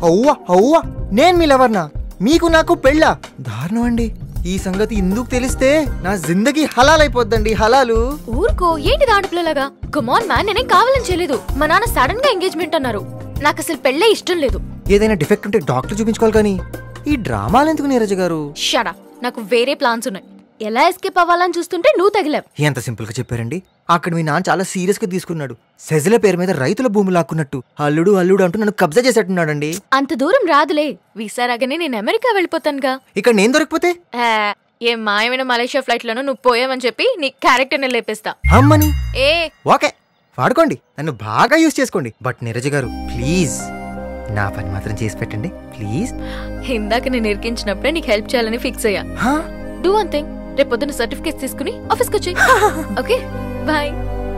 అవ్వా అవ్వా నేను మీ లవర్నా మీకు నాకు పెళ్ళా దారుణం అండి ఈ సంగతి ఎందుకు తెలిస్తే నా జిందగీ హలాల్ అయిపోద్దండి హలాలు ఊరుకో ఏంటి ఆడపిల్లలాగా కమాన్ మ్యాన్ నేనేం కావాలని చేయలేదు మా నాన్న సడన్ గా ఎంగేజ్మెంట్ అన్నారు నాకు అసలు పెళ్ళే ఇష్టం లేదు ఏదైనా డిఫెక్ట్ ఉంటే డాక్టర్ చూపించుకోవాలి కానీ ఈ డ్రామాలు ఎందుకు నీరజ గారు షడా నాకు వేరే ప్లాన్స్ ఉన్నాయి ఎలా ఎస్కేప్ అవ్వాలని చూస్తుంటే నువ్వు తగిలావు ఎంత సింపుల్ గా చెప్పారండి అక్కడ మీ నాన్న చాలా సీరియస్ గా తీసుకున్నాడు సెజల పేరు మీద రైతుల భూమి లాక్కున్నట్టు అల్లుడు అల్లుడు అంటూ నన్ను కబ్జా చేసేట్టున్నాడండి అంత దూరం రాదులే వీసా రాగానే నేను అమెరికా వెళ్ళిపోతానుగా ఇక్కడ నేను దొరికిపోతే ఆ, ఏ మాయమైన మలేషియా ఫ్లైట్ లోనో నువ్వు పోయావని చెప్పి నీ క్యారెక్టర్ ని లేపేస్తా అమ్మని ఏ ఓకే వాడుకోండి నన్ను బాగా యూజ్ చేసుకోండి బట్ నీరజ గారు ప్లీజ్ నా పని మాత్రం చేసి పెట్టండి ప్లీజ్ ఇందాక నేను ఇరికించినప్పుడే నీకు హెల్ప్ చేయాలని ఫిక్స్ అయ్యా డూ వన్ థింగ్ రేపు పొద్దున్న సర్టిఫికేట్స్ తీసుకుని ఆఫీస్కి వచ్చి okay bye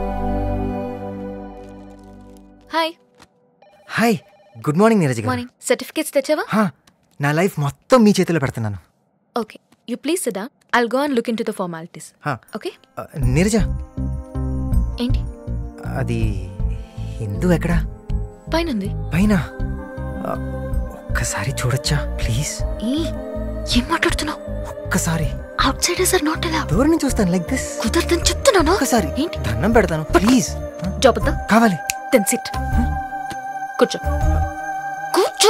hi hi good morning Neeraja గారు మార్నింగ్ సర్టిఫికేట్స్ తెచ్చావా హా, నా లైఫ్ మొత్తం మీ చేతిలో పెడుతున్నాను ఓకే యూ ప్లీజ్ సిదా I'll go and look into the formalities హా, ఓకే ఆ, నీరజ ఏంటి అది హిందూ ఎక్కడా పైనుంది పైన ఆ, ఒక్కసారి చూడొచ్చా ప్లీజ్ ఈ ఏం మాట్లాడుతున్నావు ఒక్కసారి అవుట్ సైడర్స్ ఆర్ నాట్ అలా దూరం నుంచి చూస్తాను లైక్ దిస్ కుదరదని చెప్తున్నాను ఒక్కసారి ఏంటి దండం పెడతాను ప్లీజ్ జాబ్ వద్దా కావాలి దెన్ సిట్ కూర్చో కూర్చో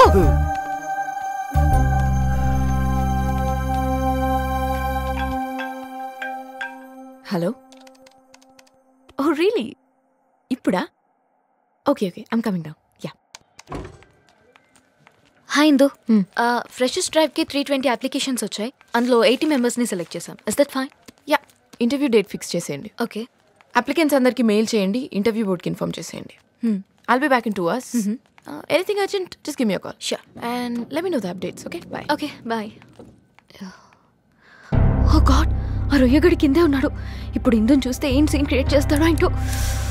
హలో ఓ రియలీ ఇప్పుడా okay okay I'm coming down yeah hi Indu freshers డ్రైవ్కి త్రీ ట్వంటీ అప్లికేషన్స్ వచ్చాయి అందులో ఎయిటీ మెంబర్స్ని సెలెక్ట్ చేశాం is that fine yeah interview date fix చేసేయండి ఓకే అప్లికెంట్స్ అందరికి మెయిల్ చేయండి ఇంటర్వ్యూ బోర్డ్కి ఇన్ఫార్మ్ చేసేయండి I'll be back in two hours anything urgent just give me call sure and let me know the updates okay bye okay bye oh God ఆ రొయ్యగడి కిందే ఉన్నాడు ఇప్పుడు ఇందుని చూస్తే ఏం సీన్ క్రియేట్ చేస్తాడో ఏంటో